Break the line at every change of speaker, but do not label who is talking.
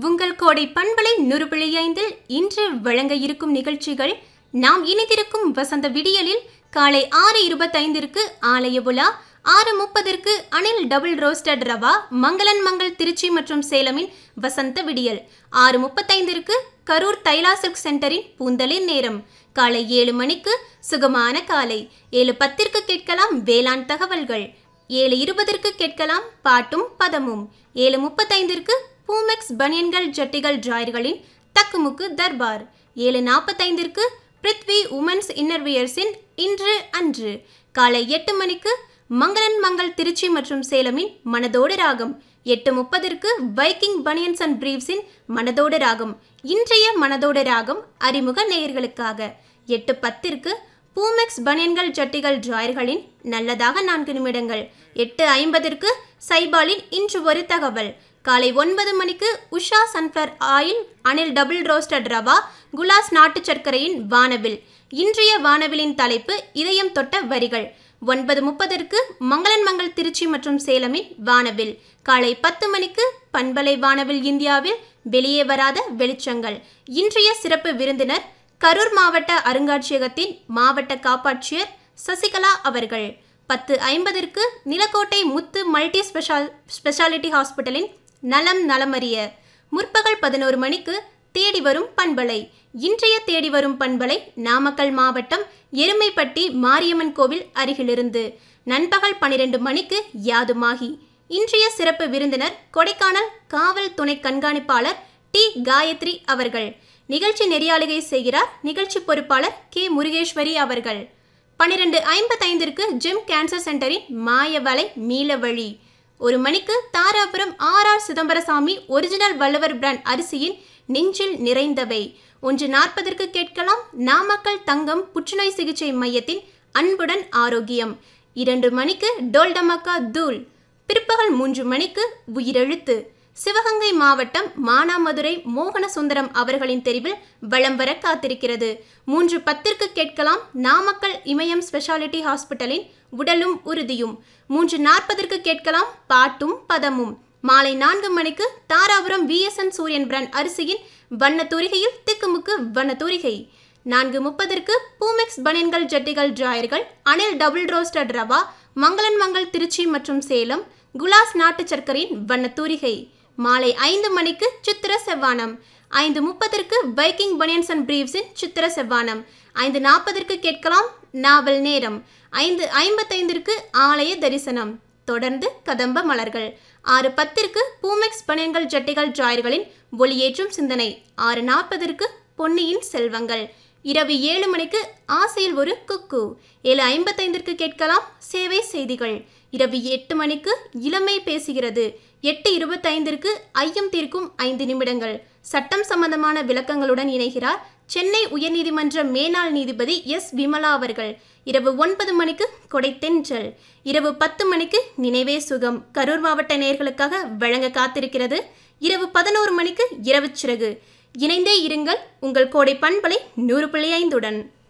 உங்கள் கோடை பண்பலை நுறுபிழை ஐந்தில் இன்று வழங்க இருக்கும் நிகழ்ச்சிகள் நாம் இணைந்திருக்கும் வசந்த விடியலில் காலை ஆறு இருபத்தைந்திற்கு ஆலய உலா ஆறு முப்பதற்கு அனில் டபுள் ரோஸ்டட் ரவா மங்களன் மங்கள் திருச்சி மற்றும் சேலமின் வசந்த விடியல் ஆறு முப்பத்தைந்திற்கு கரூர் தைலா சில்க் சென்டரின் பூந்தளிர் நேரம் காலை ஏழு மணிக்கு சுகமான காலை ஏழு பத்திற்கு கேட்கலாம் வேளாண் தகவல்கள் ஏழு இருபதற்கு கேட்கலாம் பாட்டும் பதமும் ஏழு முப்பத்தைந்திற்கு பூமெக்ஸ் பனியன்கள் ஜட்டிகள் டிராயர்களின் தக்குமுக்கு தர்பார் ஏழு நாற்பத்தைந்திற்கு பிருத்வி உமன்ஸ் இன்னர்வியர்ஸின் இன்று அன்று காலை எட்டு மணிக்கு மங்களன் மங்கள் திருச்சி மற்றும் சேலமின் மனதோடு ராகம் எட்டு முப்பதற்கு வைக்கிங் பனியன்ஸ் அண்ட் பிரீவ்ஸின் மனதோடு ராகம் இன்றைய மனதோடு ராகம் அறிமுக நேயர்களுக்காக எட்டு பத்திற்கு பூமெக்ஸ் பனியன்கள் ஜட்டிகள் டிராயர்களின் நல்லதாக நான்கு நிமிடங்கள் எட்டு ஐம்பதற்கு சைபாலின் இன்று ஒரு தகவல் காலை ஒன்பது மணிக்கு Usha sunflower oil Anil double roasted rava குலாஸ் நாட்டு சர்க்கரையின் வானவில் இன்றைய வானவிலின் தலைப்பு இதயம் தொட்ட வரிகள் ஒன்பது முப்பதற்கு மங்களன் மங்கள் திருச்சி மற்றும் சேலமின் வானவில் காலை பத்து மணிக்கு பண்பலை வானவில் இந்தியாவில் வெளியே வராத வெளிச்சங்கள் இன்றைய சிறப்பு விருந்தினர் கரூர் மாவட்ட அருங்காட்சியகத்தின் மாவட்ட காப்பாட்சியர் சசிகலா அவர்கள் பத்து ஐம்பதற்கு நிலக்கோட்டை முத்து மல்டி ஸ்பெஷால் ஸ்பெஷாலிட்டி ஹாஸ்பிட்டலின் நலம் நலமறிய முற்பகல் பதினோரு மணிக்கு தேடி வரும் பண்பலை இன்றைய தேடி வரும் பண்பலை நாமக்கல் மாவட்டம் எருமைப்பட்டி மாரியம்மன் கோவில் அருகிலிருந்து நண்பகல் பனிரெண்டு மணிக்கு யாதுமாகி இன்றைய சிறப்பு விருந்தினர் கொடைக்கானல் காவல் துணை கண்காணிப்பாளர் டி காயத்ரி அவர்கள் நிகழ்ச்சி நெறியாளுகை செய்கிறார் நிகழ்ச்சி பொறுப்பாளர் கே முருகேஸ்வரி அவர்கள் பன்னிரெண்டு ஐம்பத்தைந்திற்கு ஜிம் கேன்சர் சென்டரின் மாயவலை மீளவழி ஒரு மணிக்கு Dharapuram R R Chidambarasamy original Valluvar brand அரிசியின் நெஞ்சில் நிறைந்தவை ஒன்று நாற்பதற்கு கேட்கலாம் நாமக்கல் தங்கம் புற்றுநோய் சிகிச்சை மையத்தின் அன்புடன் ஆரோக்கியம் இரண்டு மணிக்கு டோல்டமக்கா தூள் பிற்பகல் மூன்று மணிக்கு உயிரெழுத்து சிவகங்கை மாவட்டம் மானாமதுரை மோகன சுந்தரம் அவர்களின் தெரிவில் வலம் வர காத்திருக்கிறது மூன்று பத்திற்கு கேட்கலாம் நாமக்கல் இமயம் ஸ்பெஷாலிட்டி ஹாஸ்பிட்டலின் உடலும் உறுதியும் மூன்று நாற்பதற்கு கேட்கலாம் பாட்டும் பதமும் மாலை நான்கு மணிக்கு தாராபுரம் விஎஸ்என் சூரியன் பிராண்ட் அரிசியின் வண்ண தூரிகையில் திக்குமுக்கு வண்ண தூரிகை நான்கு முப்பதற்கு பூமெக்ஸ் பனியன்கள் ஜட்டிகள் டிராயர்கள் அனில் டபுள் ரோஸ்டட் ரவா மங்களன் மங்கள் திருச்சி மற்றும் சேலம் குலாஸ் நாட்டு சர்க்கரையின் வண்ண தூரிகை மாலை ஐந்து மணிக்கு சித்திர செவ்வானம் ஐந்து முப்பதற்கு பைக்கிங் பனியன்ஸ் அண்ட் பிரீவ்ஸின் சித்திர செவ்வானம் ஐந்து நாற்பதற்கு கேட்கலாம் நாவல் நேரம் ஐந்து ஐம்பத்தைந்திற்கு ஆலய தரிசனம் தொடர்ந்து கதம்ப மலர்கள் ஆறு பத்திற்கு பூமெக்ஸ் பனியன்கள் ஜட்டிகள் ஜாயர்களின் ஒளியேற்றும் சிந்தனை ஆறு நாற்பதற்கு பொன்னியின் செல்வங்கள் இரவு ஏழு மணிக்கு ஆசையில் ஒரு குக்கு ஏழு ஐம்பத்தைந்திற்கு கேட்கலாம் சேவை செய்திகள் இரவு எட்டு மணிக்கு இளமை பேசுகிறது எட்டு இருபத்தைந்திற்கு ஐயம் தீர்க்கும் ஐந்து நிமிடங்கள் சட்டம் சம்பந்தமான விளக்கங்களுடன் இணைகிறார் சென்னை உயர்நீதிமன்ற மேனாள் நீதிபதி எஸ் விமலா அவர்கள் இரவு ஒன்பது மணிக்கு கொடைத்தென்றல் இரவு பத்து மணிக்கு நினைவே சுகம் கரூர் மாவட்ட நேர்களுக்காக வழங்க காத்திருக்கிறது இரவு பதினோரு மணிக்கு இரவு சிறகு இணைந்தே இருங்கள் உங்கள் கோடை பண்பலை நூறு புள்ளி ஐந்துடன்